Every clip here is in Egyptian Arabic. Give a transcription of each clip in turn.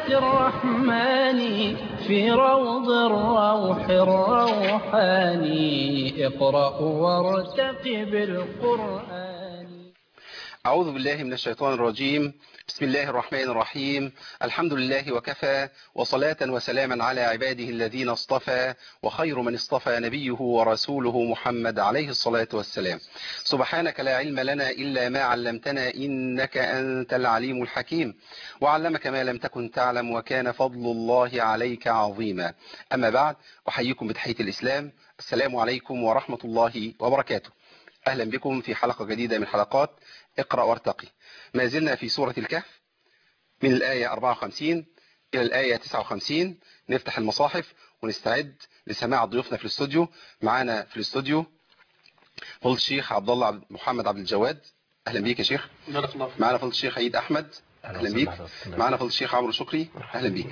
الرحمن في روض الروح الروحاني اقرأ وارتقب القرآن أعوذ بالله من الشيطان الرجيم بسم الله الرحمن الرحيم الحمد لله وكفى وصلاة وسلاما على عباده الذين اصطفى وخير من اصطفى نبيه ورسوله محمد عليه الصلاة والسلام سبحانك لا علم لنا إلا ما علمتنا إنك أنت العليم الحكيم وعلمك ما لم تكن تعلم وكان فضل الله عليك عظيما أما بعد أحييكم بتحية الإسلام السلام عليكم ورحمة الله وبركاته أهلا بكم في حلقة جديدة من حلقات اقرأ وارتقي ما زلنا في سورة الكهف من الآية 54 إلى الآية 59 نفتح المصاحف ونستعد لسماع ضيوفنا في الاستوديو معانا في الاستوديو فضل الشيخ عبد الله عبد محمد عبد الجواد أهلا بيك يا شيخ بارك الله فيك معانا فضل الشيخ عيد أحمد أهلا بيك معانا فضل الشيخ عمرو شكري أهلا بيك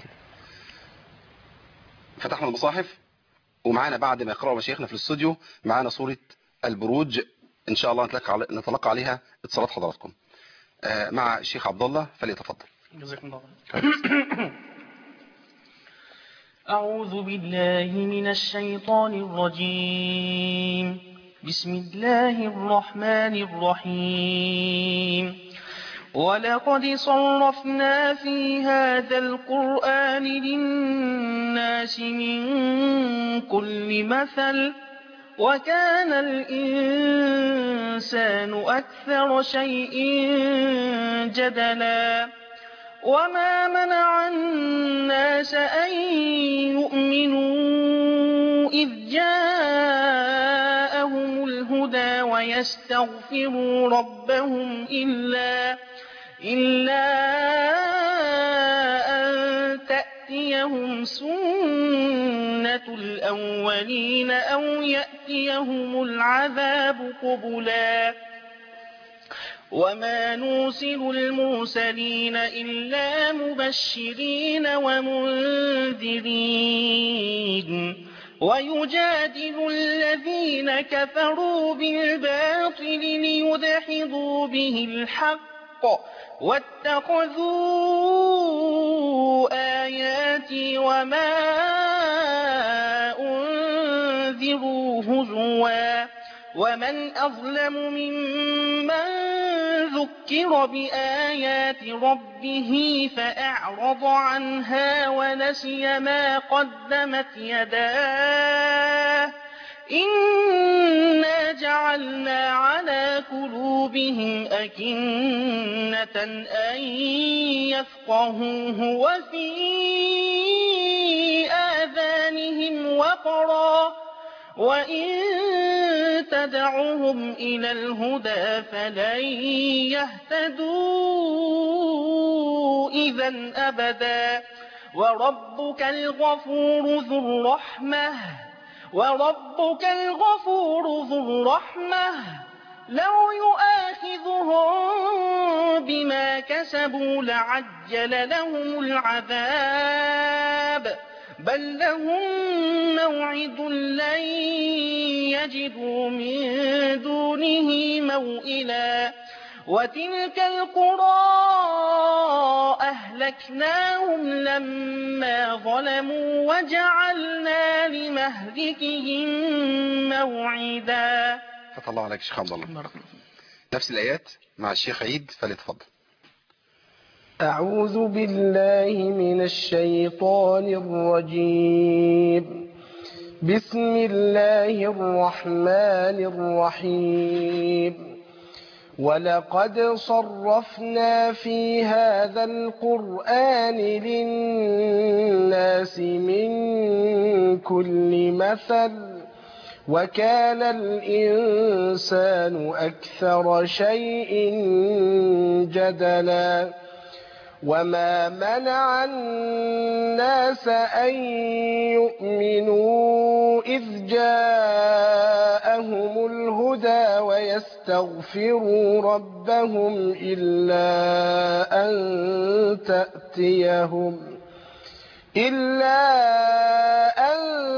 فتحنا المصاحف ومعانا بعد ما يقرأوا مشايخنا في الاستوديو معانا سورة البروج ان شاء الله نتلقى علي- نتلقى عليها اتصالات حضراتكم آه، مع الشيخ عبد الله فليتفضل جزاكم الله خير أعوذ بالله من الشيطان الرجيم بسم الله الرحمن الرحيم ولقد صرفنا في هذا القرآن للناس من كل مثل وكان الإنسان أكثر شيء جدلا وما منع الناس أن يؤمنوا إذ جاءهم الهدى ويستغفروا ربهم إلا إلا أن تأتيهم سنة الأولين أو يأتيهم العذاب قبلا وما نرسل المرسلين إلا مبشرين ومنذرين ويجادل الذين كفروا بالباطل ليدحضوا به الحق واتخذوا آياتي وما أنذروا هزوا ومن أظلم ممن ذكر بآيات ربه فأعرض عنها ونسي ما قدمت يداه إنا جعلنا على قلوبهم أكنة أن يفقهوه وفي آذانهم وقرا وإن تدعهم إلى الهدى فلن يهتدوا إذا أبدا وربك الغفور ذو الرحمة وربك الغفور ذو الرحمة لو يؤاخذهم بما كسبوا لعجل لهم العذاب بل لهم موعد لن يجدوا من دونه موئلا وتلك القرى أهلكناهم لما ظلموا وجعلنا لمهلكهم موعدا فتح الله عليك الشيخ عبد الله بارك الله فيك. نفس الآيات مع الشيخ عيد فليتفضل أعوذ بالله من الشيطان الرجيم بسم الله الرحمن الرحيم ولقد صرفنا في هذا القرآن للناس من كل مثل وكان الإنسان أكثر شيء جدلا وما منع الناس أن يؤمنوا إذ جاءهم الهدى ويستغفروا ربهم إلا أن تأتيهم إلا أن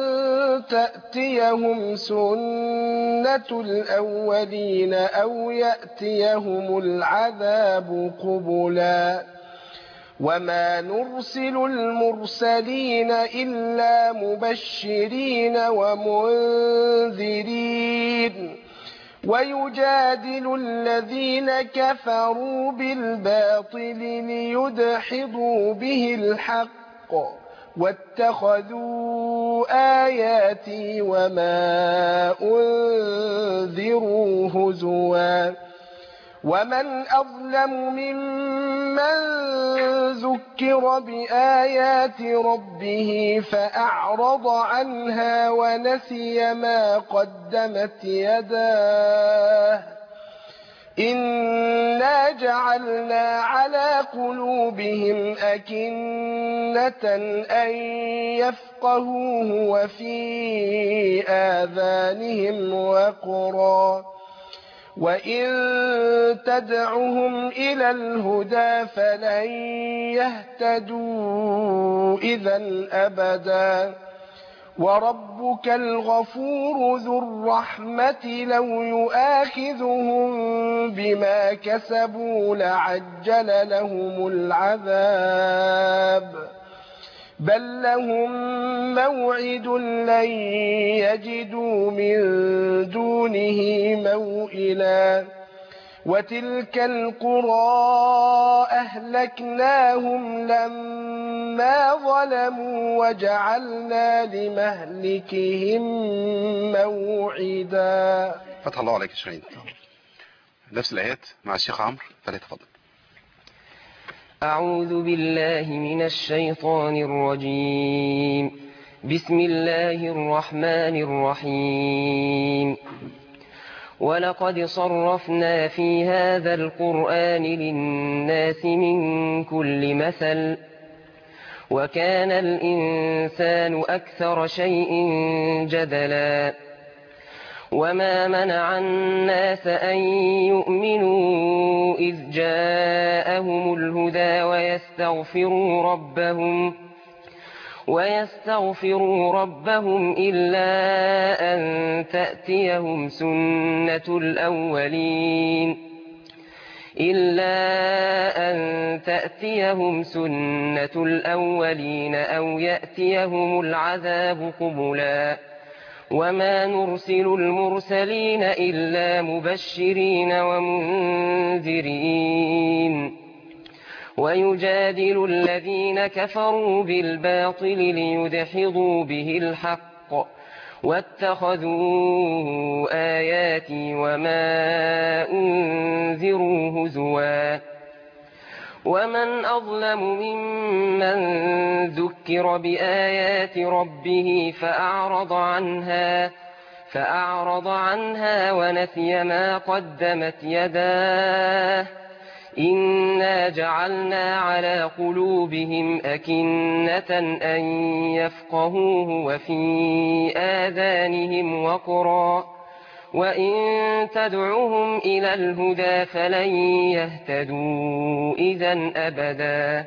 تأتيهم سنة الأولين أو يأتيهم العذاب قبلا وما نرسل المرسلين إلا مبشرين ومنذرين ويجادل الذين كفروا بالباطل ليدحضوا به الحق واتخذوا آياتي وما أنذروا هزوا ومن أظلم ممن ذكر بآيات ربه فأعرض عنها ونسي ما قدمت يداه إنا جعلنا على قلوبهم أكنة أن يفقهوه وفي آذانهم وقرا وإن تدعهم إلى الهدى فلن يهتدوا إذا أبدا وربك الغفور ذو الرحمة لو يؤاخذهم بما كسبوا لعجل لهم العذاب بل لهم موعد لن يجدوا من دونه موئلا وتلك القرى أهلكناهم لما ظلموا وجعلنا لمهلكهم موعدا فتح الله عليك يا شيرين نفس الآيات مع الشيخ عمرو فليتفضل أعوذ بالله من الشيطان الرجيم بسم الله الرحمن الرحيم ولقد صرفنا في هذا القرآن للناس من كل مثل وكان الإنسان أكثر شيء جدلا وما منع الناس أن يؤمنوا إذ جاءهم الهدى ويستغفروا ربهم ويستغفروا ربهم إلا أن تأتيهم سنة الأولين إلا أن تأتيهم سنة الأولين أو يأتيهم العذاب قبلا وما نرسل المرسلين إلا مبشرين ومنذرين ويجادل الذين كفروا بالباطل ليدحضوا به الحق واتخذوا آياتي وما أنذروا هزوا ومن أظلم ممن ذكر بآيات ربه فأعرض عنها فأعرض عنها ونسي ما قدمت يداه إنا جعلنا على قلوبهم أكنة أن يفقهوه وفي آذانهم وقرا وإن تدعهم إلى الهدى فلن يهتدوا إذا أبدا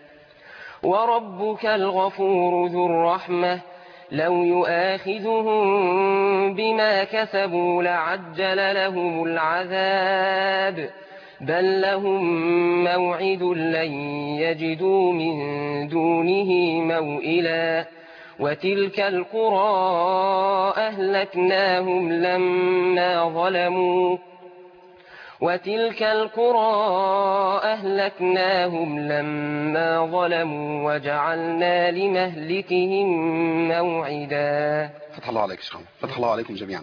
وربك الغفور ذو الرحمة لو يؤاخذهم بما كسبوا لعجل لهم العذاب بل لهم موعد لن يجدوا من دونه موئلا وتلك القرى أهلكناهم لما ظلموا وتلك القرى أهلكناهم لما ظلموا وجعلنا لمهلكهم موعدا فتح الله عليك يا شيخ عمرو فتح الله عليكم جميعا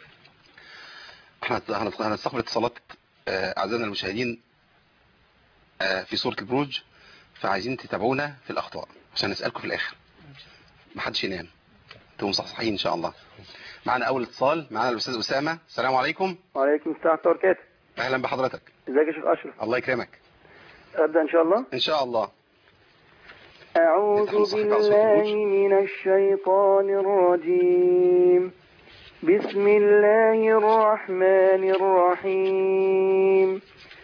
احنا هنت- هنستقبل اتصالات آه، اعزائنا المشاهدين آه، في سورة البروج فعايزين تتابعونا في الاخطاء عشان نسألكم في الاخر ما حدش ينام انتوا مصحصحين ان شاء الله معنا اول اتصال معنا الاستاذ اسامه السلام عليكم وعليكم السلام ورحمة الله وبركاته اهلا بحضرتك ازيك يا شيخ أشرف الله يكرمك أبدأ إن شاء الله ان شاء الله أعوذ نتحمل صاحب بقى صوت بالله الخروج. من الشيطان الرجيم بسم الله الرحمن الرحيم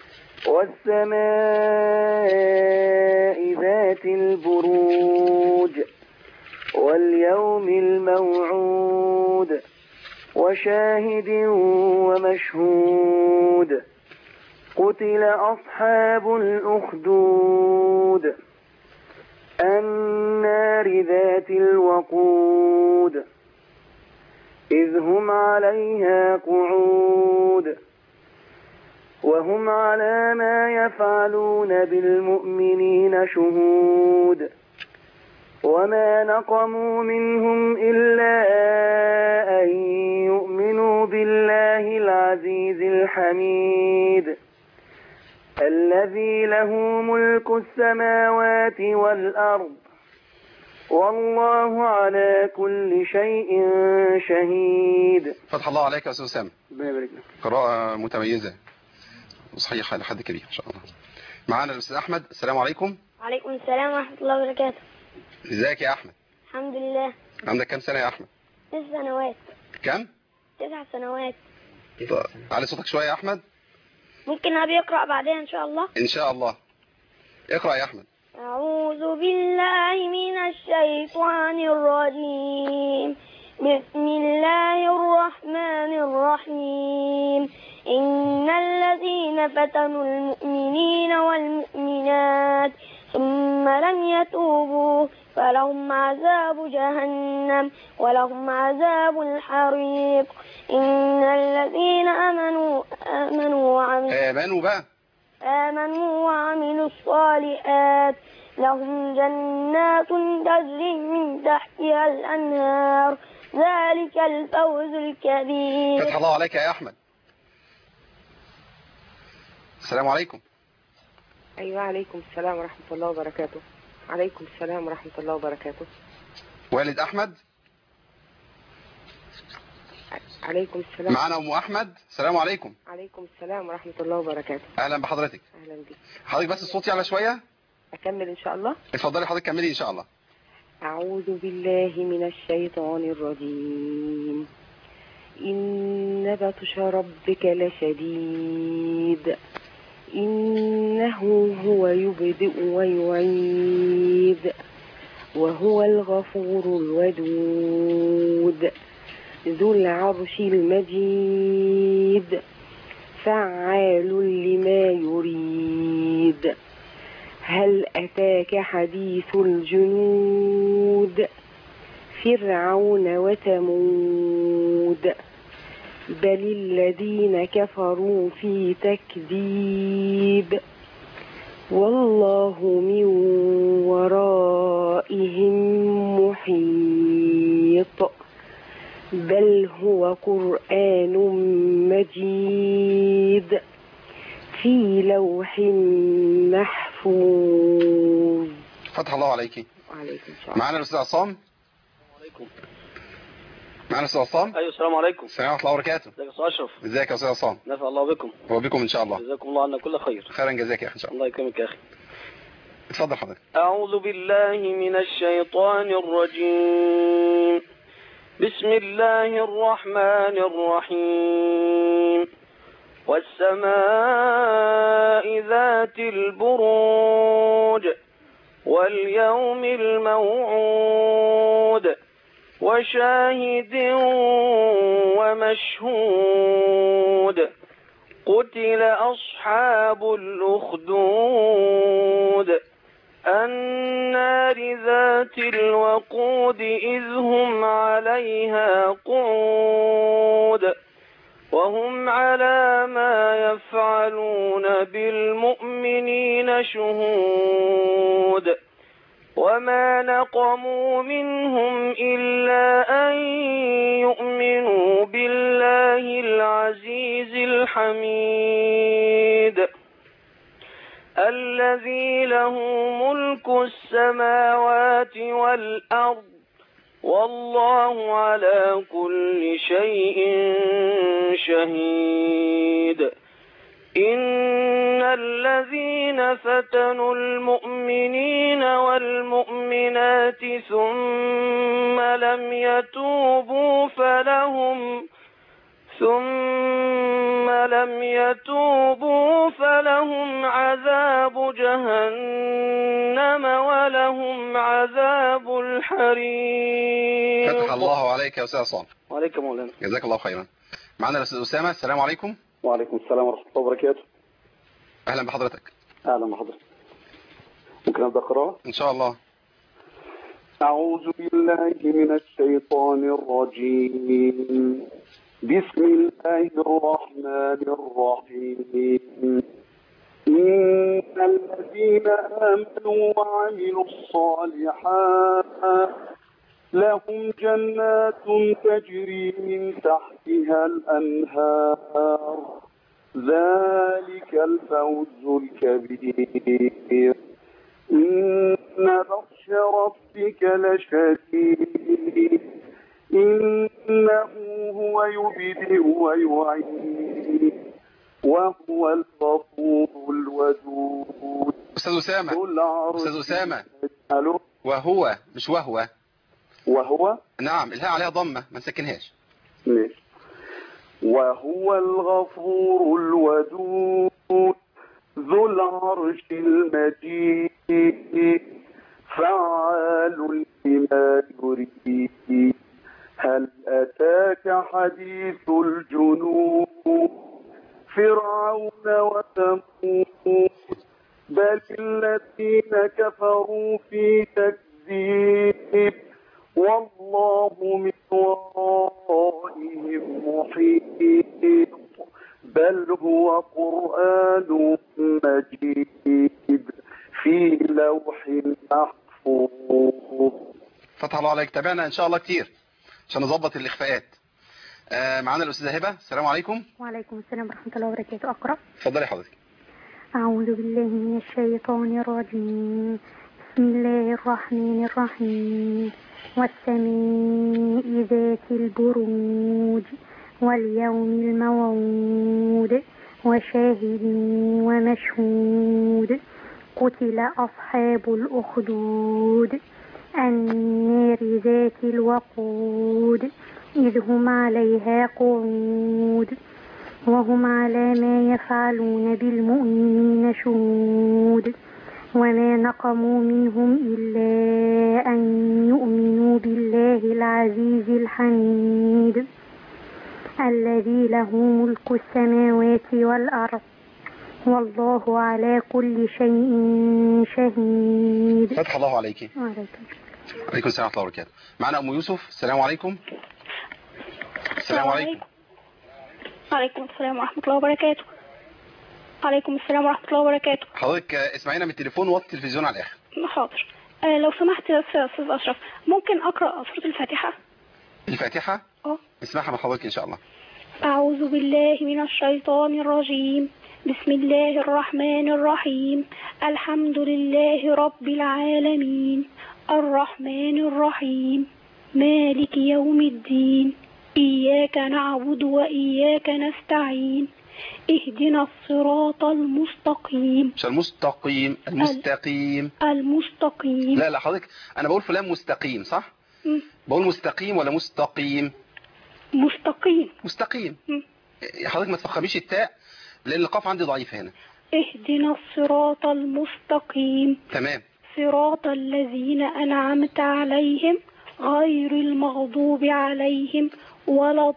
والسماء ذات البروج واليوم الموعود وشاهد ومشهود قتل أصحاب الأخدود النار ذات الوقود إذ هم عليها قعود وهم على ما يفعلون بالمؤمنين شهود وما نقموا منهم إلا أن يؤمنوا بالله العزيز الحميد الذي له ملك السماوات والأرض والله على كل شيء شهيد فتح الله عليك يا أستاذ أسامة ربنا يبارك لك. قراءة متميزة وصحيحة لحد كبير إن شاء الله معانا الأستاذ أحمد السلام عليكم وعليكم السلام ورحمة الله وبركاته ازيك يا أحمد الحمد لله عندك كام سنة يا أحمد تسع سنوات كام تسع سنوات طيب. علي صوتك شوية يا أحمد ممكن أبي يقرأ بعدين إن شاء الله إن شاء الله اقرأ يا أحمد أعوذ بالله من الشيطان الرجيم بسم الله الرحمن الرحيم إن الذين فتنوا المؤمنين والمؤمنات ثم لم يتوبوا فلهم عذاب جهنم ولهم عذاب الحريق إن الذين آمنوا آمنوا وعملوا آمنوا بقى آمنوا وعملوا الصالحات لهم جنات تجري من تحتها الأنهار ذلك الفوز الكبير فتح الله عليك يا أحمد السلام عليكم أيوة عليكم السلام ورحمة الله وبركاته عليكم السلام ورحمة الله وبركاته والد أحمد عليكم السلام معانا أم أحمد السلام عليكم عليكم السلام ورحمة الله وبركاته أهلا بحضرتك أهلا بك حضرتك بس الصوت يعلى شوية أكمل إن شاء الله اتفضلي حضرتك كملي إن شاء الله أعوذ بالله من الشيطان الرجيم إن بطش ربك لشديد إنه هو يبدئ ويعيد وهو الغفور الودود ذو العرش المجيد فعال لما يريد هل أتاك حديث الجنود فرعون وثمود بل الذين كفروا في تكذيب والله من ورائهم محيط بل هو قرآن مجيد في لوح محفوظ فتح الله عليك وعليكم السلام معانا الأستاذ عصام معانا الأستاذ عصام ايوه السلام عليكم السلام ورحمة الله وبركاته ازيك يا استاذ اشرف ازيك يا أستاذ عصام نفع الله بكم وبكم إن شاء الله جزاكم الله عنا كل خير خيرا جزاك يا أخي إن شاء الله الله يكرمك يا اخي اتفضل حضرتك اعوذ بالله من الشيطان الرجيم بسم الله الرحمن الرحيم والسماء ذات البروج واليوم الموعود وشاهد ومشهود قتل أصحاب الأخدود النار ذات الوقود إذ هم عليها قعود وهم على ما يفعلون بالمؤمنين شهود وما نقموا منهم إلا أن يؤمنوا بالله العزيز الحميد الذي له ملك السماوات والأرض والله على كل شيء شهيد إن الذين فتنوا المؤمنين والمؤمنات ثم لم يتوبوا فلهم ثم لم يتوبوا فلهم عذاب جهنم ولهم عذاب الحريق فتح الله عليك يا أستاذ عصام وعليكم مولانا جزاك الله خيرا معانا الأستاذ أسامة السلام عليكم وعليكم السلام ورحمة الله وبركاته اهلا بحضرتك اهلا بحضرتك ممكن ابدا قراءه ان شاء الله اعوذ بالله من الشيطان الرجيم بسم الله الرحمن الرحيم إن الذين آمنوا وعملوا الصالحات لهم جنات تجري من تحتها الأنهار ذلك الفوز الكبير إن بطش ربك لشديد إنه هو يبدئ ويعيد وهو الغفور الودود استاذ اسامه ذو العرش استاذ اسامه ألو وهو مش وهو وهو نعم الهاء عليها ضمه ما نسكنهاش ماشي وهو الغفور الودود ذو العرش المجيد فعال لما يريد هل أتاك حديث الجنود فرعون وثمود بل الذين كفروا في تكذيب والله من ورائهم محيط بل هو قرآن مجيد في لوح محفوظ فتح الله عليك تابعنا ان شاء الله كتير عشان نظبط الاخفاءات آه معانا الاستاذه هبه السلام عليكم وعليكم السلام ورحمة الله وبركاته أقرأ اتفضلي حضرتك أعوذ بالله من الشيطان الرجيم بسم الله الرحمن الرحيم والسماء ذات البروج واليوم الموعود وشاهد ومشهود قتل أصحاب الأخدود النار ذات الوقود إذ هم عليها قعود وهم على ما يفعلون بالمؤمنين شهود وما نقموا منهم إلا أن يؤمنوا بالله العزيز الحميد الذي له ملك السماوات والأرض والله على كل شيء شهيد فتح الله عليك وعليكم عليكم السلام ورحمه الله وبركاته معانا ام يوسف السلام عليكم السلام عليكم وعليكم السلام ورحمة الله وبركاته وعليكم السلام ورحمة الله وبركاته حضرتك آه، اسمعينا من التليفون وطي التلفزيون على الاخر حاضر آه لو سمحت يا أستاذ أستاذ أشرف ممكن أقرأ سورة الفاتحة الفاتحه اه نسمعها من حضرتك ان شاء الله أعوذ بالله من الشيطان الرجيم بسم الله الرحمن الرحيم الحمد لله رب العالمين الرحمن الرحيم مالك يوم الدين إياك نعبد وإياك نستعين اهدنا الصراط المستقيم مش المستقيم المستقيم المستقيم لا لا حضرتك انا بقول فلان مستقيم صح مم. بقول مستقيم ولا مستقيم مستقيم مستقيم مم. حضرتك ما تفخميش التاء لان القاف عندي ضعيف هنا اهدنا الصراط المستقيم تمام صراط الذين أنعمت عليهم غير المغضوب عليهم ولا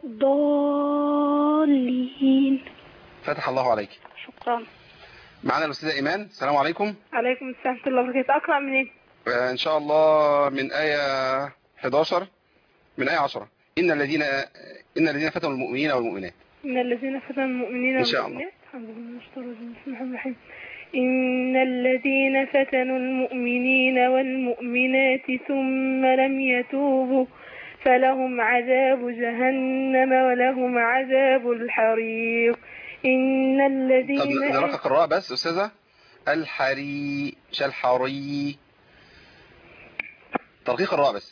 الضالين فتح الله عليك شكرا معانا الاستاذه ايمان السلام عليكم عليكم السلام ورحمة الله وبركاته أقرأ منين؟ آه، ان شاء الله من ايه 11 من ايه 10 ان الذين ان الذين فتنوا المؤمنين والمؤمنات إن الذين فتنوا المؤمنين إن شاء الله. والمؤمنات الحمد لله نشكر الله بسم الله الرحمن الرحيم إن الذين فتنوا المؤمنين والمؤمنات ثم لم يتوبوا فلهم عذاب جهنم ولهم عذاب الحريق إن طب الذين نرقق الراء بس استاذه الحري مش الحري ترقيق الراء بس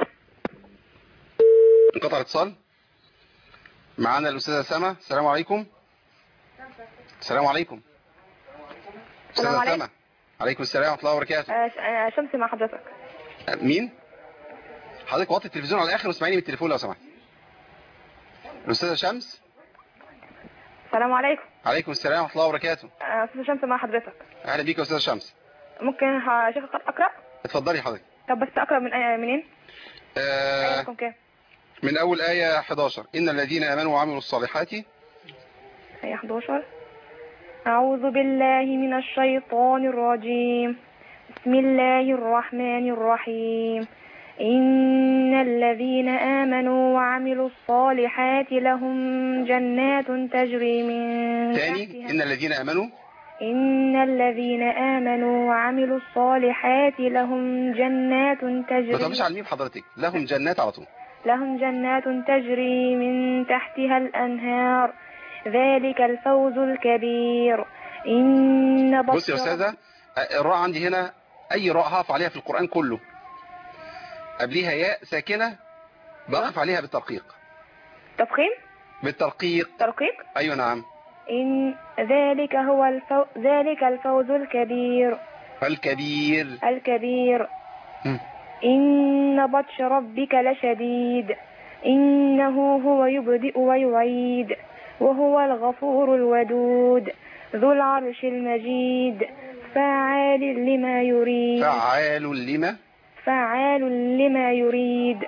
انقطع الاتصال معانا الاستاذه سما السلام عليكم السلام عليكم السلام استاذه عليكم. سما عليكم السلام ورحمه الله وبركاته آه، ش- آه، شمس مع حضرتك مين حضرتك وطي التلفزيون على الاخر واسمعيني من التليفون لو سمحت الاستاذه شمس السلام عليكم عليكم السلام ورحمه الله وبركاته آه، أستاذ شمس مع حضرتك اهلا بيك يا استاذه شمس ممكن ه- شيخ أقرأ اتفضلي حضرتك طب بس أقرأ من آه، منين؟ آه أيكم كام؟ من اول ايه 11 ان الذين امنوا وعملوا الصالحات هي 11 أعوذ بالله من الشيطان الرجيم بسم الله الرحمن الرحيم إن الذين آمنوا وعملوا الصالحات لهم جنات تجري من تاني تحتها إن الذين آمنوا إن الذين آمنوا وعملوا الصالحات لهم جنات ما تجري تقولش على الميم حضرتك لهم جنات على طول لهم جنات تجري من تحتها الأنهار ذلك الفوز الكبير إن بص يا بطش أستاذة الراء عندي هنا أي راء هقف عليها في القرآن كله قبليها ياء ساكنة بقف عليها بالترقيق تفخيم بالترقيق ترقيق أيوة نعم إن ذلك هو الفو... ذلك الفوز الكبير الكبير الكبير مم. إن بطش ربك لشديد إنه هو يبدئ ويعيد وهو الغفور الودود ذو العرش المجيد فعال لما يريد فعال لما فعال لما يريد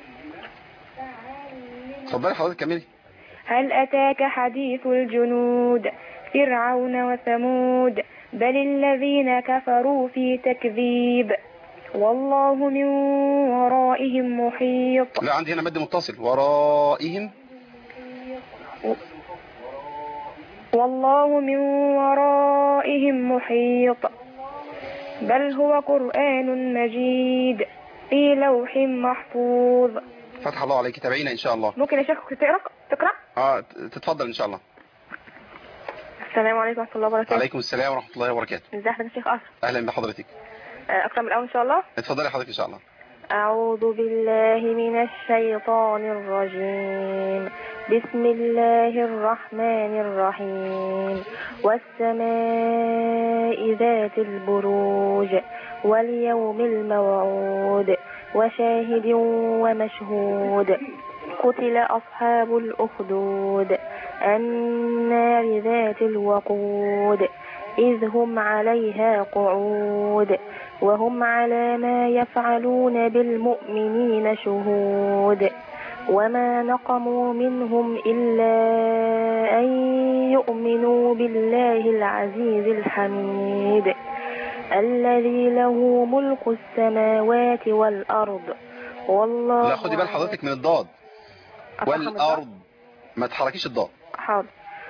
اتفضلي حضرتك كملي هل أتاك حديث الجنود فرعون وثمود بل الذين كفروا في تكذيب والله من ورائهم محيط لا عندي هنا مد متصل ورائهم والله من ورائهم محيط بل هو قرآن مجيد في لوح محفوظ فتح الله عليك تابعينا إن شاء الله ممكن يا شيخ تقرأ تقرأ اه تتفضل إن شاء الله السلام عليكم ورحمة الله وبركاته عليكم السلام ورحمة الله وبركاته ازي حضرتك يا شيخ أشرف أهلا بحضرتك آه، أقرأ من الأول إن شاء الله اتفضلي حضرتك إن شاء الله أعوذ بالله من الشيطان الرجيم بسم الله الرحمن الرحيم والسماء ذات البروج واليوم الموعود وشاهد ومشهود قتل أصحاب الأخدود النار ذات الوقود إذ هم عليها قعود وهم على ما يفعلون بالمؤمنين شهود وما نقموا منهم إلا أن يؤمنوا بالله العزيز الحميد الذي له ملك السماوات والأرض والله لا خدي بال حضرتك من الضاد والأرض ما تحركيش الضاد حاضر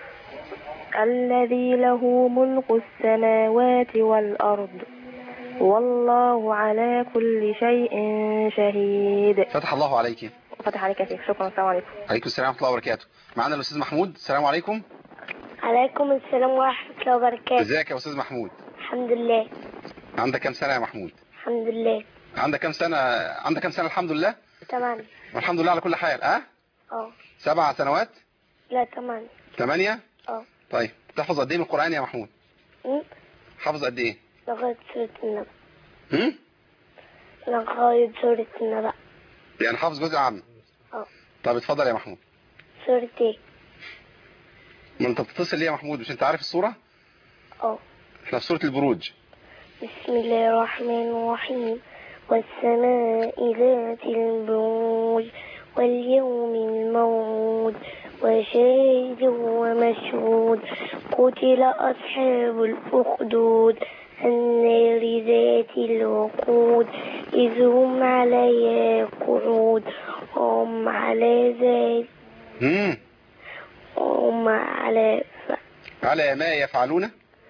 الذي له ملك السماوات والأرض والله على كل شيء شهيد فتح الله عليك فتح عليك يا شيخ شكرا السلام عليكم عليكم السلام ورحمة الله وبركاته معنا الأستاذ محمود السلام عليكم عليكم السلام ورحمة الله وبركاته ازيك يا أستاذ محمود الحمد لله عندك كام سنة يا محمود الحمد لله عندك كام سنة عندك كام سنة الحمد لله تمام والحمد لله على كل حال اه اه سبع سنوات لا تمام ثمانية اه طيب تحفظ قد ايه من القرآن يا محمود م? حافظ قد ايه لغاية سورة النبأ هم؟ لغاية سورة النبأ يعني حافظ جزء عام اه طب اتفضل يا محمود سورة ايه ما انت بتتصل ليه يا محمود مش انت عارف الصورة اه احنا في سورة البروج بسم الله الرحمن الرحيم والسماء ذات البروج واليوم الموعود وشاهد ومشهود قتل أصحاب الأخدود النار ذات الوقود إذ هم عليها قعود وهم على ذلك هم؟ هم على على ما يفعلون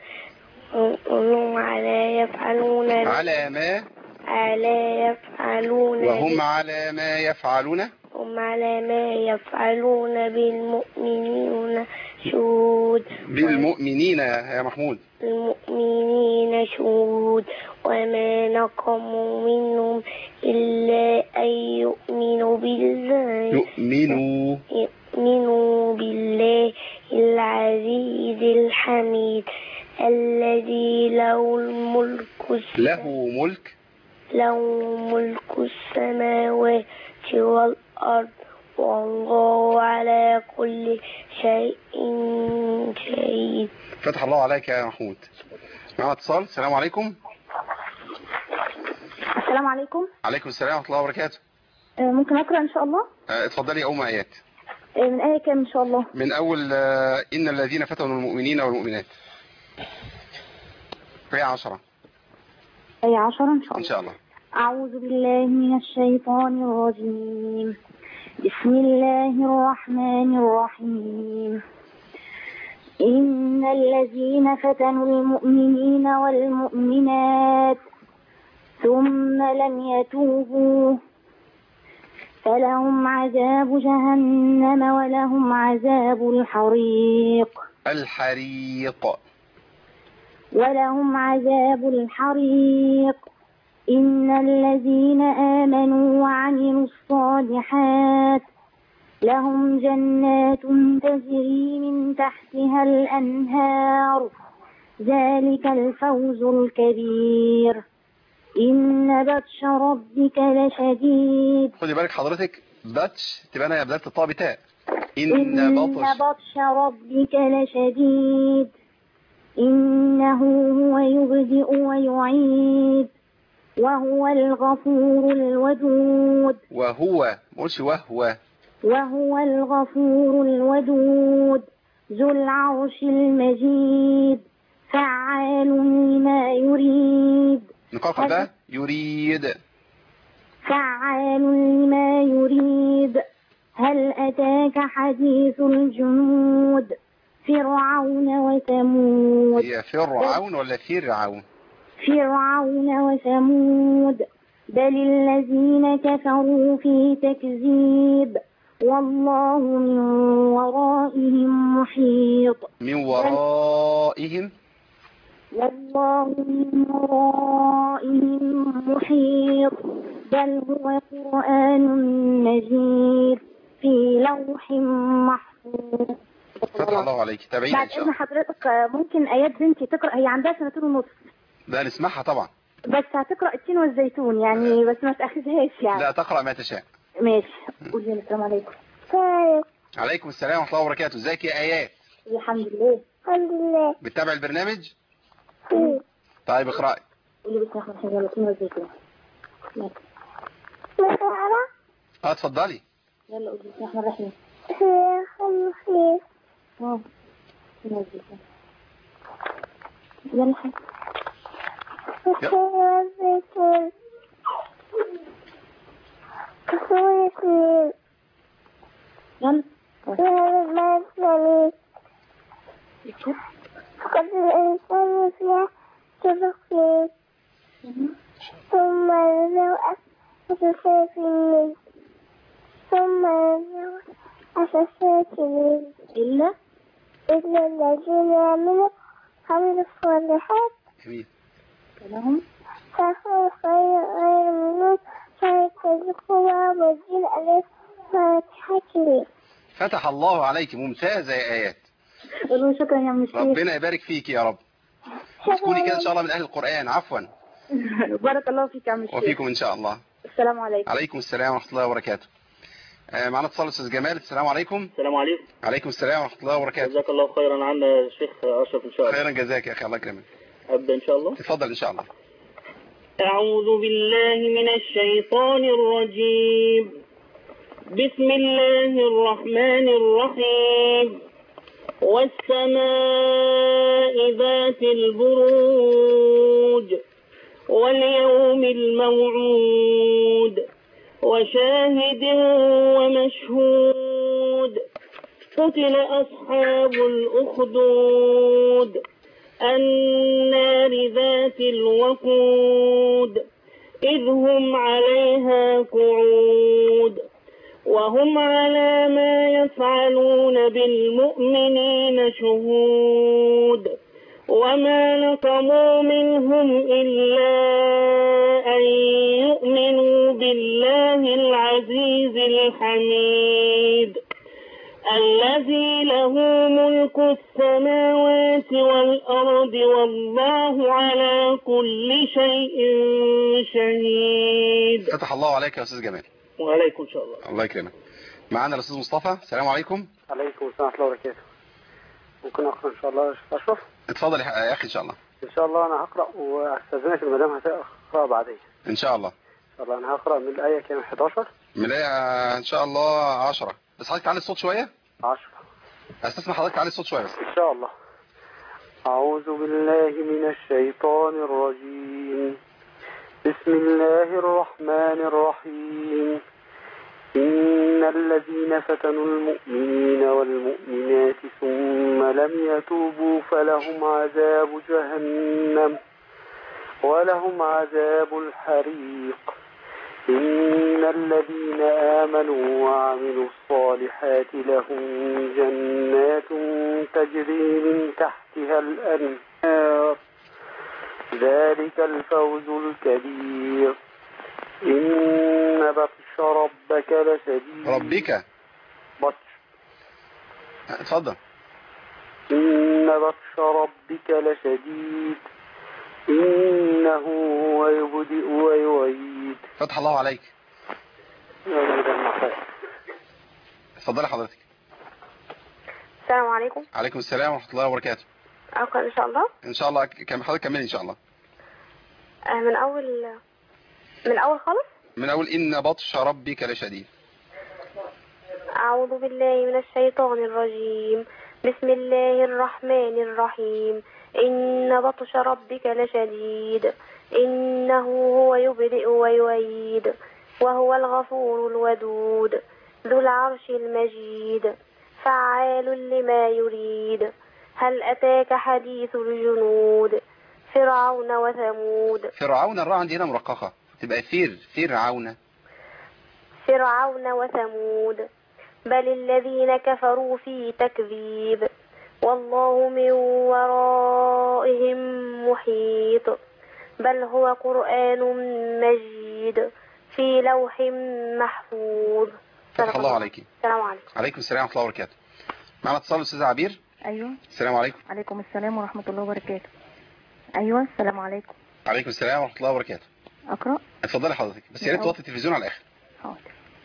هم على يفعلون على ما على يفعلون وهم على ما يفعلون هم على ما يفعلون بالمؤمنين شهود بالمؤمنين يا محمود المؤمنين شهود وما نقموا منهم إلا أن يؤمنوا بالله يؤمنوا يؤمنوا بالله العزيز الحميد الذي له الملك له ملك له ملك السماوات والأرض والله على كل شيء شهيد فتح الله عليك يا محمود معنا اتصال السلام عليكم السلام عليكم عليكم السلام ورحمة الله وبركاته آه، ممكن أقرأ إن شاء الله اه، اتفضلي أم آيات آه، من آية كام إن شاء الله من أول اه، إن الذين فتنوا المؤمنين والمؤمنات آية عشرة أي عشرة إن شاء إن الله شاء الله أعوذ بالله من الشيطان الرجيم بسم الله الرحمن الرحيم إن الذين فتنوا المؤمنين والمؤمنات ثم لم يتوبوا فلهم عذاب جهنم ولهم عذاب الحريق الحريق ولهم عذاب الحريق إن الذين آمنوا وعملوا الصالحات لهم جنات تجري من تحتها الأنهار ذلك الفوز الكبير إن بطش ربك لشديد خدي بالك حضرتك باتش تبقى انا بدات الطاء بتاء ان إن بطش بطش ربك لشديد إنه هو يبدئ ويعيد وهو الغفور الودود وهو ما قلش وهو وهو الغفور الودود ذو العرش المجيد فعال لما يريد نقاط بقى يريد فعال لما يريد هل أتاك حديث الجنود فرعون وثمود هي فرعون ولا فرعون فرعون وثمود بل الذين كفروا في تكذيب والله من ورائهم محيط من ورائهم والله من ورائهم محيط بل هو قرآن مجيد في لوح محفوظ فتح الله عليك تابعين بعد ان شاء إذن الله حضرتك آه، ممكن آيات بنتي تقرأ هي عندها سنتين ونص لا نسمعها طبعا بس هتقرأ التين والزيتون يعني بس ما تأخذهاش يعني لا تقرأ ما تشاء ماشي قولي السلام عليكم عليكم السلام ورحمة الله وبركاته ازيك يا آيات الحمد لله الحمد لله بتتابع البرنامج طيب اقرأي قولي بسم الله الرحمن الرحيم التين والزيتون ماشي. اه اتفضلي يلا قولي بسم الله الرحمن الرحيم اه التين والزيتون يلا حاجة يلا قد الإنسان فيها تبقي ثم لو أسفل في الميل ثم لو أسفل في الميل إلا إلا الذين آمنوا وعملوا الصالحات جميل لهم فهم خير غير منون فيتذكروا والدين عليه فاتحة كبير فتح الله عليك ممتازة يا آيات قولوا شكرا يا عم الشيخ ربنا يبارك فيك يا رب تكوني كده ان شاء الله من اهل القرآن عفوا بارك الله فيك يا عم الشيخ وفيكم ان شاء الله السلام عليكم عليكم السلام ورحمة الله وبركاته آه، معنا اتصال استاذ جمال السلام عليكم السلام عليكم عليكم السلام ورحمة الله وبركاته جزاك الله خيرا عنا الشيخ أشرف إن شاء الله خيرا جزاك يا اخي الله يكرمك أبدأ إن شاء الله اتفضل ان شاء الله أعوذ بالله من الشيطان الرجيم بسم الله الرحمن الرحيم والسماء ذات البروج واليوم الموعود وشاهد ومشهود قتل أصحاب الأخدود النار ذات الوقود إذ هم عليها قعود وهم على ما يفعلون بالمؤمنين شهود وما نقموا منهم إلا أن يؤمنوا بالله العزيز الحميد الذي له ملك السماوات والأرض والله على كل شيء شهيد فتح الله عليك يا استاذ جمال وعليكم إن شاء الله الله يكرمك معنا الاستاذ مصطفى السلام عليكم عليكم السلام ورحمة الله وبركاته ممكن أقرأ إن شاء الله يا شيخ أشرف اتفضل يا يا اخي ان شاء الله إن شاء الله أنا هقرأ وأستاذنك المدام هتقرأ بعدين ان شاء الله إن شاء الله أنا هقرأ من الآية كام 11 من الآية ان شاء الله 10 بس حضرتك تعلي الصوت شوية 10 استسمح حضرتك تعلي الصوت شوية بس إن شاء الله أعوذ بالله من الشيطان الرجيم بسم الله الرحمن الرحيم إن الذين فتنوا المؤمنين والمؤمنات ثم لم يتوبوا فلهم عذاب جهنم ولهم عذاب الحريق إن الذين آمنوا وعملوا الصالحات لهم جنات تجري من تحتها الأنهار ذلك الفوز الكبير إن بطش ربك لشديد ربك بطش اتفضل إن بطش ربك لشديد إنه هو يبدئ ويعيد فتح الله عليك يوم المحاق اتفضلي حضرتك السلام عليكم عليكم السلام ورحمة الله وبركاته أقرأ إن شاء الله ان شاء الله كم حضرتك كملي ان شاء الله آه، من أول من أول خالص من اول ان بطش ربك لشديد أعوذ بالله من الشيطان الرجيم بسم الله الرحمن الرحيم إن بطش ربك لشديد إنه هو يبدئ ويعيد وهو الغفور الودود ذو العرش المجيد فعال لما يريد هل أتاك حديث الجنود فرعون وثمود فرعون الراء عندي هنا مرققة تبقى فير فرعون فرعون وثمود بل الذين كفروا في تكذيب والله من ورائهم محيط بل هو قرآن مجيد في لوح محفوظ فتح الله عليك السلام عليكم عليكم السلام ورحمة الله وبركاته معنا اتصال استاذ عبير ايوه السلام عليكم عليكم السلام ورحمة الله وبركاته ايوه السلام عليكم عليكم السلام ورحمة الله وبركاته اقرأ اتفضلي حضرتك بس يا ريت توطي التلفزيون على الاخر حاضر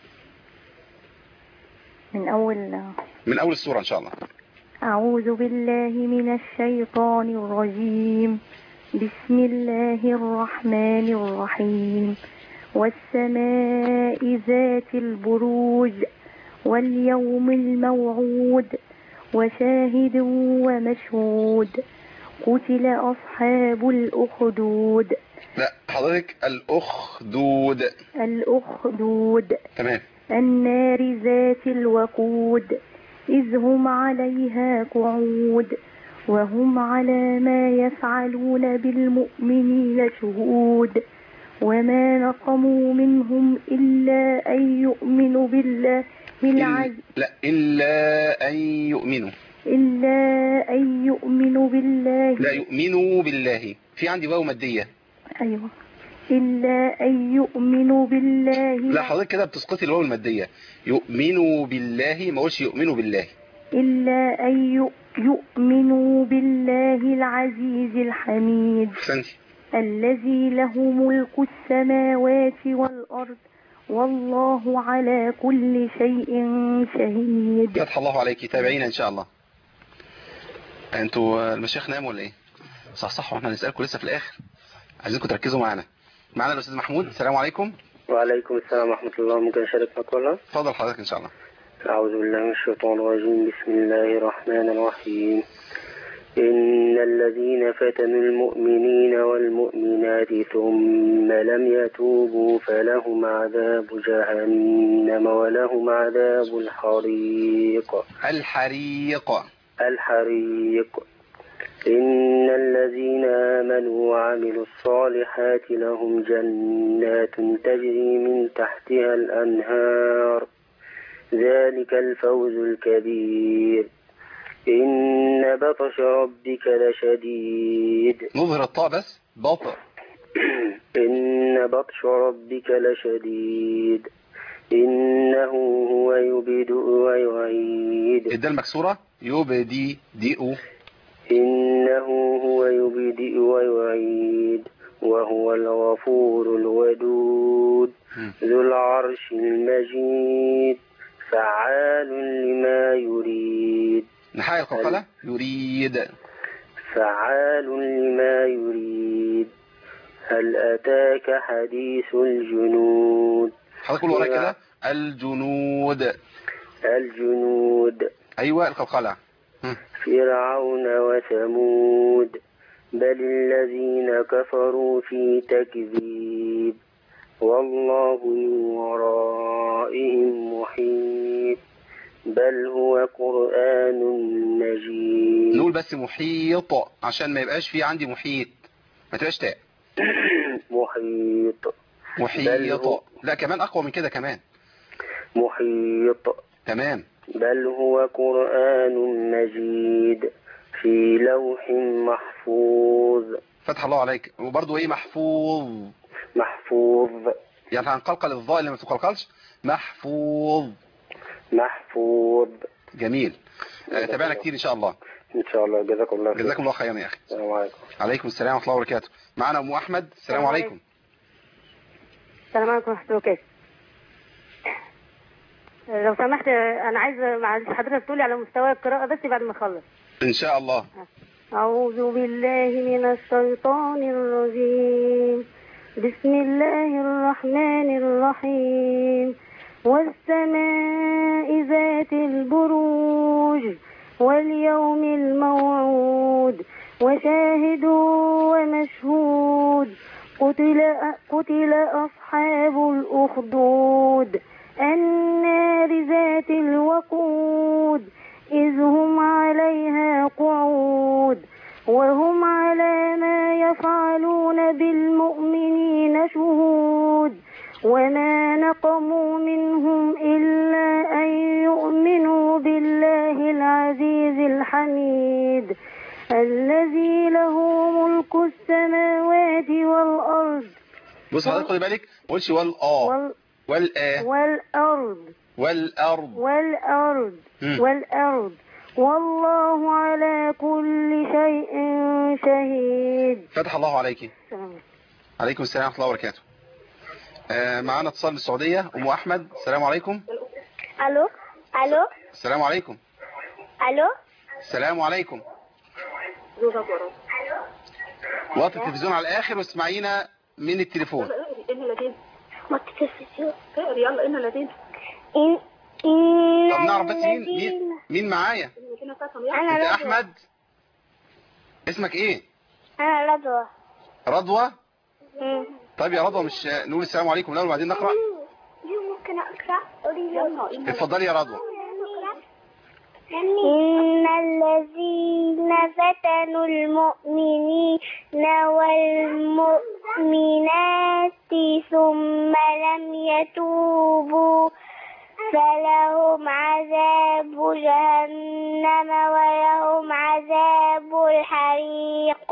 من اول من اول السورة ان شاء الله أعوذ بالله من الشيطان الرجيم بسم الله الرحمن الرحيم والسماء ذات البروج واليوم الموعود وشاهد ومشهود قتل أصحاب الأخدود لا حضرتك الاخدود الأخدود تمام النار ذات الوقود إذ هم عليها قعود وهم على ما يفعلون بالمؤمنين شهود وما نقموا منهم إلا أن يؤمنوا بالله العزيز لا إلا أن يؤمنوا إلا أن يؤمنوا بالله لا يؤمنوا بالله في عندي واو مادية أيوة إلا أن يؤمنوا بالله لا حضرتك كده بتسقطي الواو المادية يؤمنوا بالله ما قولش يؤمنوا بالله إلا أن يؤ- يؤمنوا بالله العزيز الحميد احسنتي الذي له ملك السماوات والأرض والله على كل شيء شهيد فتح الله عليك تابعينا ان شاء الله انتوا المشايخ ناموا ولا ايه صح صح واحنا هنسالكم لسه في الاخر عايزينكم تركزوا معانا معانا الاستاذ محمود السلام عليكم وعليكم السلام ورحمة الله ممكن أشارك معك ولا؟ اتفضل حضرتك ان شاء الله أعوذ بالله من الشيطان الرجيم بسم الله الرحمن الرحيم إن الذين فتنوا المؤمنين والمؤمنات ثم لم يتوبوا فلهم عذاب جهنم ولهم عذاب الحريق الحريق الحريق إن الذين آمنوا وعملوا الصالحات لهم جنات تجري من تحتها الأنهار ذلك الفوز الكبير إن بطش ربك لشديد نظهر الطاء بس بطء إن بطش ربك لشديد إنه هو يبدئ ويعيد الدال مكسورة يبدي ديئو إنه هو يبدئ ويعيد وهو الغفور الودود ذو العرش المجيد فعال لما يريد نحايا القلقلة يريد فعال لما يريد هل أتاك حديث الجنود حضرتك قول ورايا كده الجنود الجنود ايوه القلقلة فرعون وثمود بل الذين كفروا في تكذيب والله من ورائهم محيط بل هو قرآن مجيد نقول بس محيط عشان ما يبقاش في عندي محيط ما تبقاش تاء محيط بل محيط هو- لا كمان اقوى من كده كمان محيط تمام بل هو قرآن مجيد في لوح محفوظ فتح الله عليك وبرضه ايه محفوظ محفوظ يعني هنقلقل الظاء اللي ما تقلقلش محفوظ محفوظ جميل آه، تابعنا كتير ان شاء الله ان شاء الله جزاكم الله خير جزاكم الله خيرا يا اخي السلام عليكم عليكم السلام ورحمه الله وبركاته معنا ام احمد السلام السلام عليكم السلام عليكم ورحمة الله وبركاته لو سمحت انا عايز معلش حضرتك تقولي على مستوى القراءة بس بعد ما اخلص ان شاء الله أعوذ بالله من الشيطان الرجيم بسم الله الرحمن الرحيم والسماء ذات البروج واليوم الموعود وشاهد ومشهود قتل, قتل أصحاب الأخدود النار ذات الوقود إذ هم عليها قعود وهم على ما يفعلون بالمؤمنين شهود وما نقموا منهم إلا أن يؤمنوا بالله العزيز الحميد الذي له ملك السماوات والأرض بص حضرتك خدي بالك ما قولش والآ وال والآ والأرض والأرض والأرض مم. والأرض والله على كل شيء شهيد فتح الله عليك سلام. عليكم السلام ورحمه الله وبركاته آه، معانا اتصال من السعوديه ام احمد السلام عليكم الو الو السلام عليكم الو السلام عليكم وطي التلفزيون على الاخر واسمعينا من التليفون وطي التلفزيون يلا إن الذين إن إن طب نعرف بس مين الذين- مين, مين معايا أنا انت رضوى احمد اسمك ايه أنا رضوى رضوى مم. طيب يا رضوى مش نقول السلام عليكم الاول وبعدين نقرا ممكن أقرأ قولي اتفضلي يا رضوى إن الذين فتنوا المؤمنين والمؤمنات ثم لم يتوبوا فلهم عذاب جهنم ولهم عذاب الحريق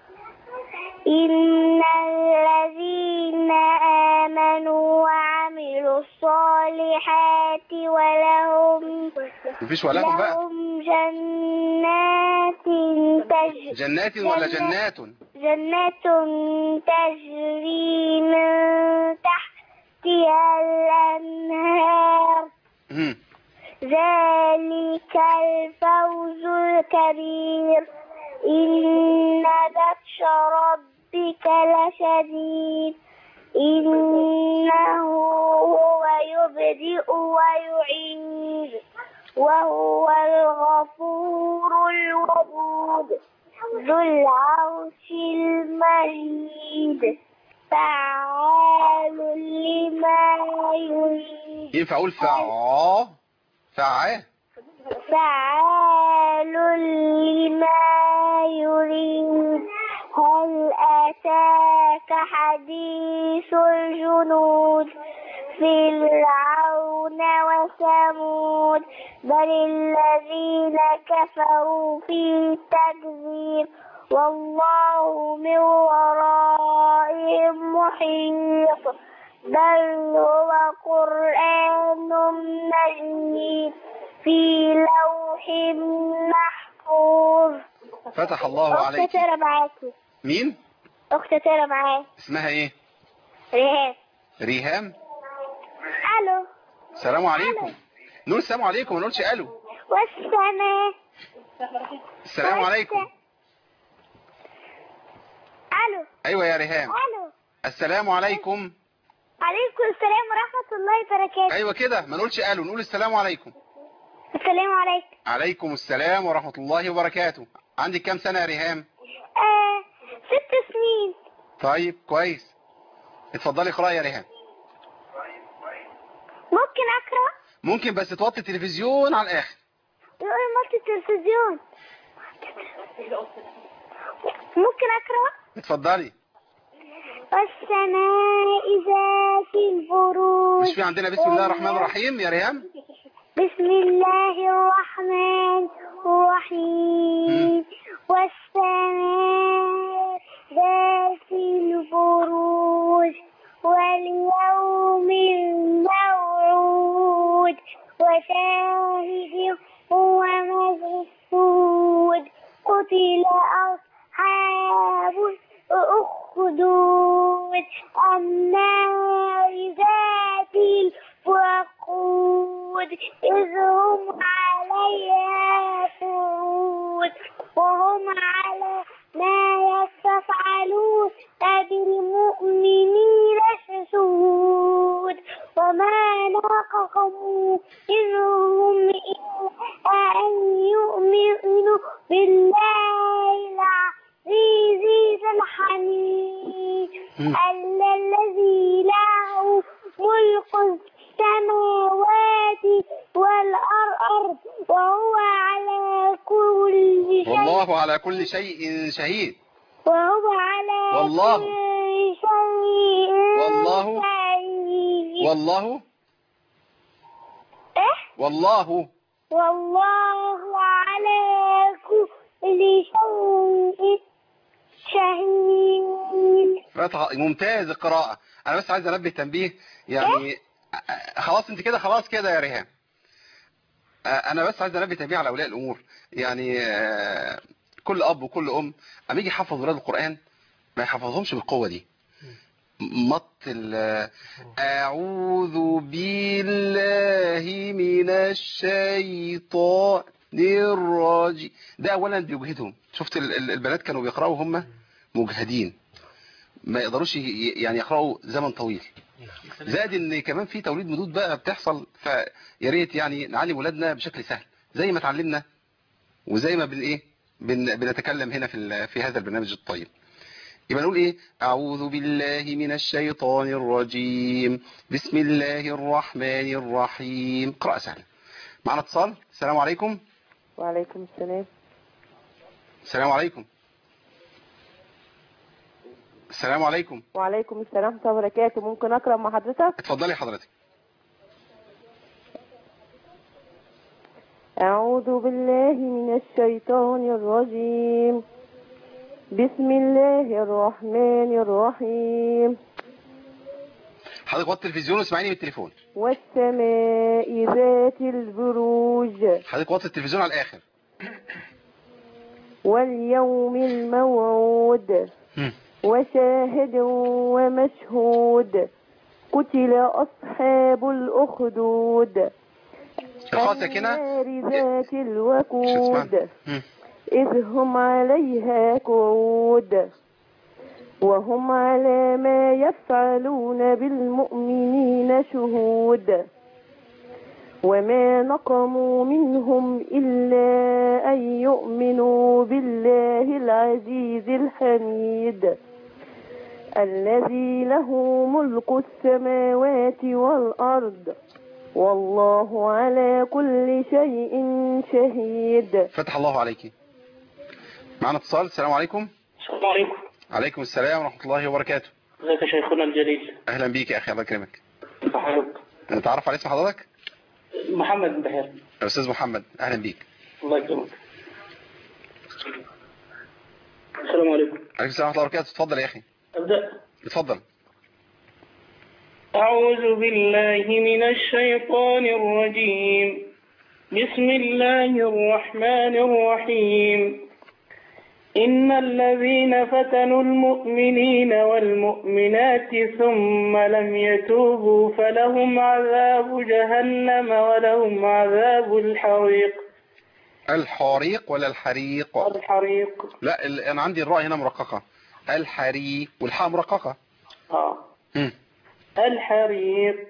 إن الذين آمنوا وعملوا الصالحات ولهم مفيش ولكم بقى لهم جنات تجري جنات ولا جنات جنات تجري من تحتها الأنهار مم. ذلك الفوز الكبير إن بطش ربك لشديد إنه هو يبدئ ويعيد وهو الغفور الودود ذو العرش المجيد فعال لما يريد ينفع اقول فعا فعا فعال لما يريد هل أتاك حديث الجنود فرعون وثمود بل الذين كفروا في تكذيب والله من ورائهم محيط بل هو قرآن مجيد في لوح محفوظ فتح الله أخت عليك ترى معاكي مين أخت ترى معايا اسمها ايه ريهام ريهام ألو السلام عليكم نقول السلام عليكم ما نقولش الو والسماء السلام عليكم ألو ايوه يا ريهام ألو السلام عليكم عليكم السلام ورحمة الله وبركاته ايوه كده ما نقولش الو نقول السلام عليكم السلام عليكم عليكم السلام ورحمة الله وبركاته عندك كام سنة يا ريهام آه ست سنين طيب كويس اتفضلي اقرأي يا ريهام ممكن أقرأ ممكن بس توطي التلفزيون على الآخر يقول مالت التلفزيون ممكن أقرأ اتفضلي والسماء ذات البروج مش في عندنا بسم الله الرحمن الرحيم يا ريهام بسم الله الرحمن الرحيم والسماء ذات البروج واليوم الموعود وشاهد ومشهود قتل أصحاب الأخدود النار ذات الوقود إذ هم عليها قعود وهم على ما يفعلون بالمؤمنين شهود وما نقموا منهم إلا أن يؤمنوا بالله العزيز ذي الحميد الذي له ملك السماوات والأرض وهو على كل شيء والله على كل شيء شهيد وهو على والله. كل شيء والله. شهيد والله إيه؟ والله والله على كل شيء شهيد فتح ممتاز القراءة أنا بس عايز أنبه تنبيه يعني آه، خلاص أنت كده خلاص كده يا ريهام آه، أنا بس عايز أنبه تنبيه على أولياء الأمور يعني آه، كل أب وكل أم أما يجي يحفظ ولاد القرآن ما يحفظهمش بالقوة دي مط ال- أعوذ بالله من الشيطان الرجيم ده أولا بيجهدهم شفت ال- ال- البنات كانوا بيقرأوا هم مجهدين ما يقدروش ي- يعني يقرأوا زمن طويل زائد ان كمان في توليد مدود بقى بتحصل فيا ريت يعني نعلم ولادنا بشكل سهل زي ما اتعلمنا وزي ما بن ايه بن بنتكلم هنا في ال- في هذا البرنامج الطيب يبقى نقول ايه اعوذ بالله من الشيطان الرجيم بسم الله الرحمن الرحيم قراءة سهلة معنا اتصال السلام عليكم وعليكم السلام السلام عليكم السلام عليكم وعليكم السلام ورحمة الله وبركاته ممكن أقرأ مع حضرتك اتفضلي حضرتك أعوذ بالله من الشيطان الرجيم بسم الله الرحمن الرحيم حضرتك وطي التلفزيون واسمعيني من التليفون والسماء ذات البروج حضرتك وطي التلفزيون على الاخر واليوم الموعود مم. وشاهد ومشهود قتل أصحاب الأخدود الخاء ساكنة النار ذات الوقود مم. إذ هم عليها قعود وهم على ما يفعلون بالمؤمنين شهود وما نقموا منهم إلا أن يؤمنوا بالله العزيز الحميد الذي له ملك السماوات والأرض والله على كل شيء شهيد فتح الله عليك معنا اتصال السلام عليكم السلام عليكم عليكم السلام ورحمة الله وبركاته ازيك يا شيخنا الجليل اهلا بيك يا اخي الله يكرمك حضرتك نتعرف على اسم حضرتك محمد بن بحير يا استاذ محمد اهلا بيك الله يكرمك السلام عليكم عليكم السلام ورحمة الله وبركاته اتفضل يا اخي أبدأ اتفضل أعوذ بالله من الشيطان الرجيم بسم الله الرحمن الرحيم إن الذين فتنوا المؤمنين والمؤمنات ثم لم يتوبوا فلهم عذاب جهنم ولهم عذاب الحريق الحريق ولا الحريق الحريق لا ال... انا عندي الراء هنا مرققة الحريق والحاء مرققة آه مم. الحريق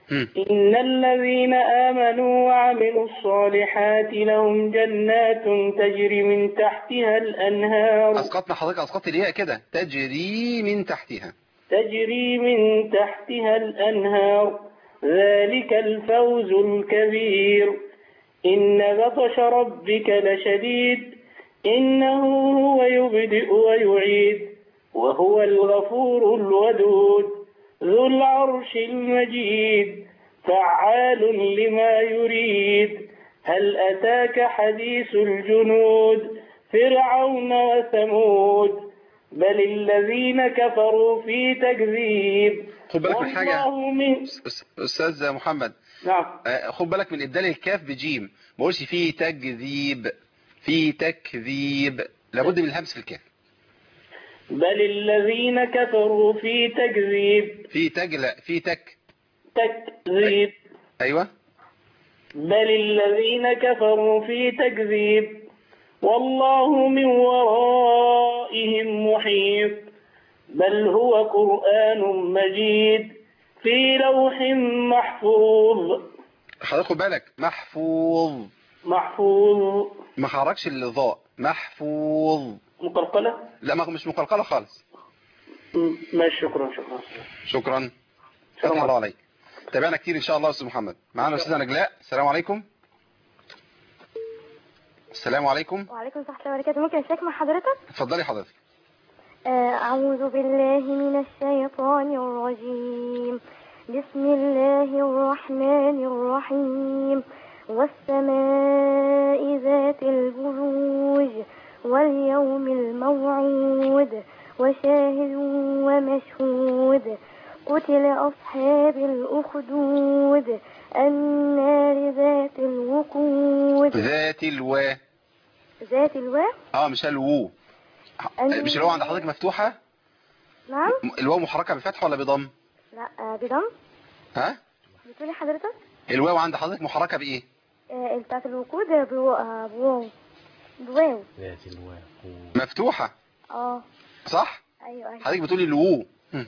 مم. إن الذين آمنوا وعملوا الصالحات لهم جنات تجري من تحتها الأنهار اسقطنا حضرتك اسقطت الياء كده تجري من تحتها تجري من تحتها الأنهار ذلك الفوز الكبير إن بطش ربك لشديد إنه هو يبدئ ويعيد وهو الغفور الودود ذو العرش المجيد فعال لما يريد هل أتاك حديث الجنود فرعون وثمود بل الذين كفروا في تكذيب خد بالك من حاجة والله من أس- استاذ محمد نعم آه، خد بالك من ابدال الكاف بجيم ما قولش فيه تكذيب في تكذيب لابد من الهمس في الكاف بل الذين كفروا في تكذيب في تج لا في تك تكذيب ايوه بل الذين كفروا في تكذيب والله من ورائهم محيط بل هو قرآن مجيد في لوح محفوظ حضرتك خد بالك محفوظ محفوظ ما حركش الضاء محفوظ مقلقلة لا ما مش مقلقله خالص م- ماشي شكرا شكرا شكرا فتح الله عليك تابعنا كتير ان شاء الله يا استاذ محمد معانا استاذه نجلاء السلام عليكم السلام عليكم وعليكم السلام ورحمة الله وبركاته ممكن أشارك مع حضرتك؟ اتفضلي حضرتك آه، أعوذ بالله من الشيطان الرجيم بسم الله الرحمن الرحيم والسماء ذات البروج واليوم الموعود وشاهد ومشهود قتل أصحاب الأخدود النار ذات الوقود ذات الوا ذات الواو اه مش الوو أن- مش الواو عند حضرتك مفتوحه نعم الواو محركه بفتح ولا بضم لا آه، بضم ها بتقولي حضرتك الواو عند حضرتك محركه بايه آه، بتاعت الوقود بو- آه، بواو بواو ذات الواو مفتوحه اه صح ايوه ايوه حضرتك بتقولي الوو هم.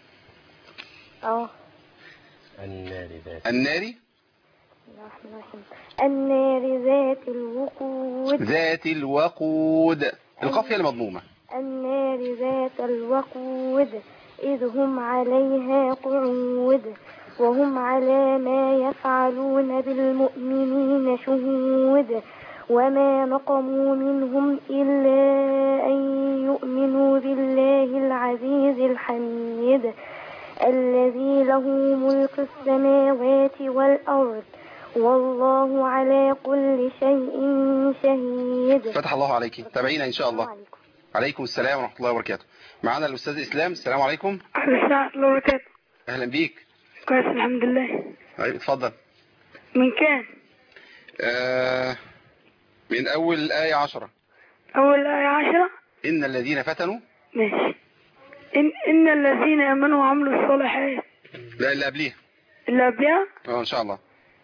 اه النار ذات الناري بسم الله الرحمن الرحيم النار ذات الوقود ذات الوقود القاف هي المضمومه النار ذات الوقود إذ هم عليها قعود وهم على ما يفعلون بالمؤمنين شهود وما نقموا منهم إلا أن يؤمنوا بالله العزيز الحميد الذي له ملك السماوات والأرض والله على كل شيء شهيد فتح الله عليك تابعينا ان شاء الله عليكم السلام ورحمه الله وبركاته معانا الاستاذ اسلام السلام عليكم السلام الله وبركاته اهلا بيك كويس الحمد لله طيب اتفضل من كام آه من اول الايه عشرة أول آية عشرة ان الذين فتنوا ماشي إن, إن الذين آمنوا وعملوا الصالحات لا اللي قبليها اللي قبلها اه ان شاء الله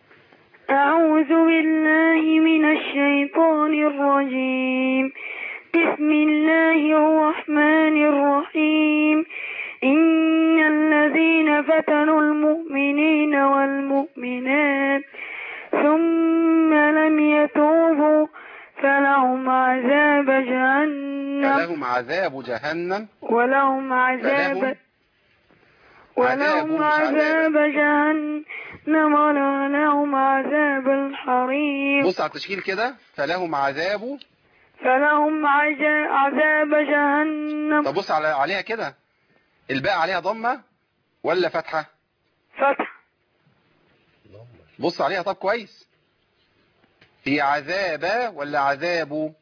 أعوذ بالله من الشيطان الرجيم بسم الله الرحمن الرحيم إن الذين فتنوا المؤمنين والمؤمنات ثم لم يتوبوا فلهم عذاب جهنم فلهم عذاب جهنم ولهم عذاب ولهم عذاب جهنم ولهم عذاب الحريق بص على التشكيل كده فلهم عذاب فلهم عجا- عذاب جهنم طب بص على عليها كده الباء عليها ضمه ولا فتحه فتح بص عليها طب كويس هي عذاب ولا عذاب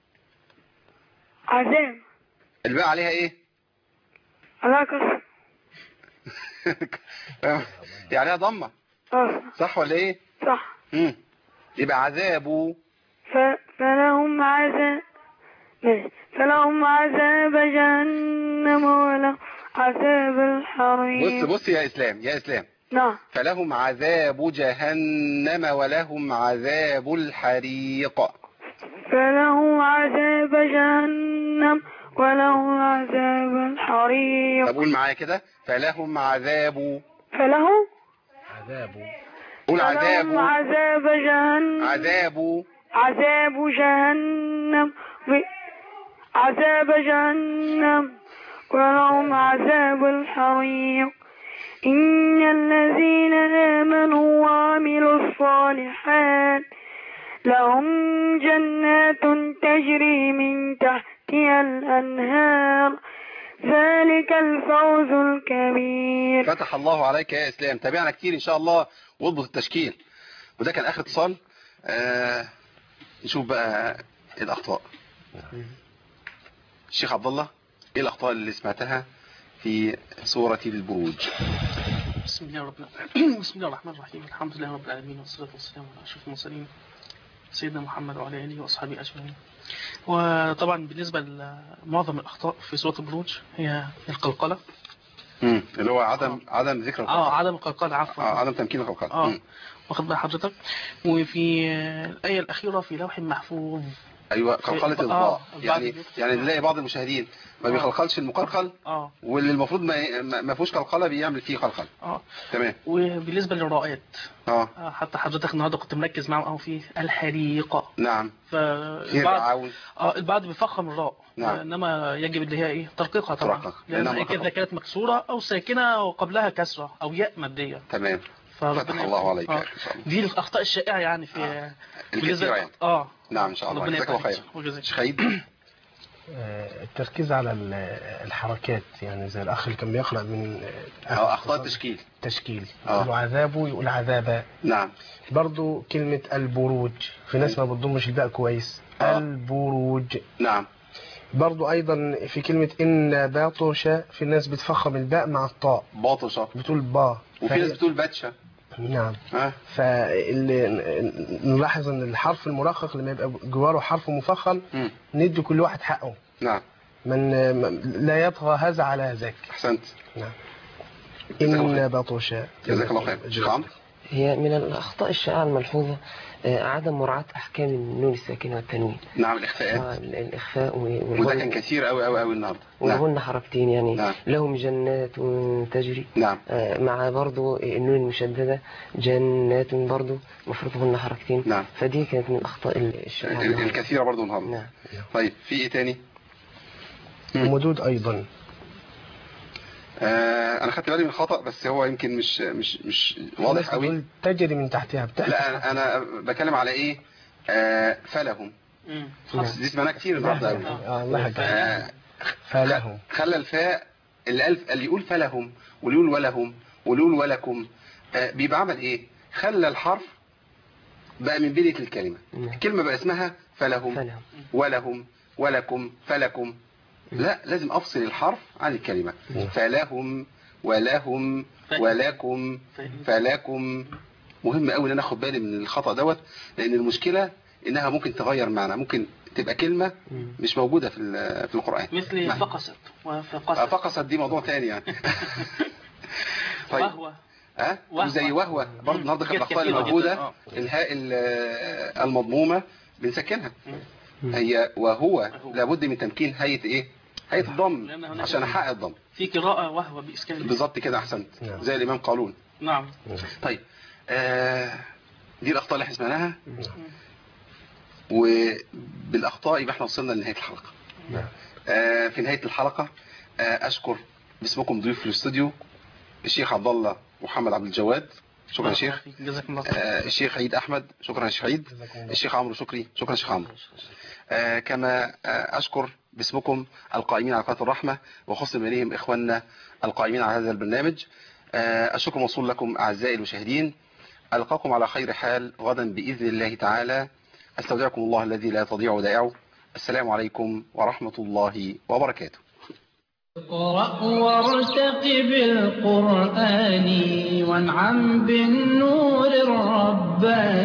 عذاب الباء عليها ايه على كسر هي عليها ضمه آه، صح ولا ايه صح مم. يبقى عذاب ف... فلهم عذاب ماشي. فلهم عذاب جهنم ولهم عذاب الحريق بص بص يا اسلام يا اسلام نعم فلهم عذاب جهنم ولهم عذاب الحريق فلهم عذاب جهنم ولهم عذاب الحريق طب قول معايا كده فلهم عذاب فلهم عذاب قول فلهم عذاب عذاب جهنم عذاب عذاب جهنم و- عذاب جهنم ولهم عذاب الحريق إن الذين آمنوا وعملوا الصالحات لهم جنات تجري من تحتها الأنهار ذلك الفوز الكبير فتح الله عليك يا اسلام تابعنا كتير ان شاء الله واضبط التشكيل وده كان اخر اتصال آه نشوف بقى الاخطاء الشيخ عبد الله ايه الاخطاء اللي سمعتها في سورة البروج بسم الله رب العالمين بسم الله الرحمن الرحيم الحمد لله رب العالمين والصلاة والسلام على أشرف المرسلين سيدنا محمد وعلى آله وأصحابه أجمعين وطبعا بالنسبة لمعظم الأخطاء في سورة البروج هي القلقلة مم. اللي هو عدم عدم ذكر اه القلقلة. عدم القلقلة عفوا آه عدم تمكين القلقلة اه مم. واخد بال حضرتك وفي آه، الآية الأخيرة في لوح محفوظ ايوه قلقلة في- الضاء آه، يعني البعض يعني نلاقي بعض المشاهدين ما آه. بيقلقلش المقلقل اه واللي المفروض ما ما ما فيهوش قلقلة بيعمل فيه قلقل اه تمام وبالنسبة للراءات اه آه، حتى حضرتك النهارده كنت مركز معاهم أو في الحريقة نعم فالبعض خير عون اه البعض بيفخم الراء نعم. انما يجب اللي هي ايه ترقيقها طبعا ترقق. لان لأنها هي كده مرققة. كانت مكسوره او ساكنه وقبلها كسره او ياء ماديه تمام فربنا فتح الله عليك آه. ان شاء الله دي الاخطاء الشائعه يعني في الكثيرة يعني اه نعم ان شاء الله ربنا جزاك الله يبارك خير فيك وجزاك. شيخ خالد آه، التركيز على ال- الحركات يعني زي الأخ اللي كان بيقرأ من اه اخطاء التشكيل تشكيل آه. يقول عذابه يقول عذابا نعم برضو كلمة البروج في ناس ما بتضمش الباء كويس آه. البروج نعم برضو أيضا في كلمة إن باطش في ناس بتفخم الباء مع الطاء باطشة بتقول با وفي ناس فهي- بتقول باتشة نعم ها فنلاحظ ان الحرف المرقق لما يبقى جواره حرف مفخم مم. ندي كل واحد حقه نعم من لا يطغى هذا على ذاك احسنت نعم جزاك الله إن خير. باطشا جزاك الله خير شيخ عمرو هي من الأخطاء الشائعة الملحوظة آه، عدم مراعاة أحكام النون الساكنة والتنوين نعم الاخفاءات آه، الإخفاء و- وده كان والغن كثير قوي قوي قوي النهارده نعم والغن حركتين يعني نعم. لهم جنات تجري نعم آه، مع برضو النون المشددة جنات برضو مفروض غن حركتين نعم. فدي كانت من الأخطاء الشائعة ال- النهاردة. الكثيرة برضو النهارده نعم طيب في ايه تاني ومدود أيضا آه انا خدت بالي من الخطأ بس هو يمكن مش مش مش واضح الناس قوي بتقول تجري من تحتها بتاع لا انا انا بتكلم على ايه آه فلهم مم. دي سمعناها كتير النهارده قوي آه الله يحفظك. آه فلهم خلى الفاء اللي ألف اللي يقول فلهم واللي يقول ولهم واللي يقول ولكم آه بيبقى عمل ايه خلى الحرف بقى من بداية الكلمة الكلمة بقى اسمها فلهم فلهم. ولهم ولكم فلكم لا لازم افصل الحرف عن الكلمة فلهم ولهم ولكم فلكم مهم قوي ان انا اخد بالي من الخطأ دوت لان المشكلة انها ممكن تغير معنى ممكن تبقى كلمة مش موجودة في ال- في القرآن مثل نعم. فقست آه، وفقست فقصت دي موضوع تاني يعني طيب وهو ها وهو. وزي وهو برضه النهارده كانت كانت الاخطاء اللي كثيرة موجوده جداً، آه. الهاء ال- المضمومه بنسكنها هي وهو لابد من تمكين هيئه ايه هيئه الضم لأن هناك- عشان احقق الضم في قراءة وهو بإسكان بالظبط كده احسنت زي الامام قالون نعم طيب آه دي الاخطاء اللي احنا سمعناها وبالاخطاء يبقى احنا وصلنا لنهايه الحلقه آه في نهايه الحلقه آه اشكر باسمكم ضيوف في الاستوديو الشيخ عبد الله محمد عبد الجواد شكرا يا شيخ جزاكم الله خير آه الشيخ عيد احمد شكرا يا شيخ عيد الشيخ عمرو شكري شكرا يا شيخ عمرو آه كما آه اشكر باسمكم القائمين على قناه الرحمه وخصم اليهم اخواننا القائمين على هذا البرنامج آه الشكر موصول لكم اعزائي المشاهدين القاكم على خير حال غدا باذن الله تعالى استودعكم الله الذي لا تضيع ودائعه السلام عليكم ورحمه الله وبركاته اقرأ وارتقب القرآن وانعم بالنور الرباني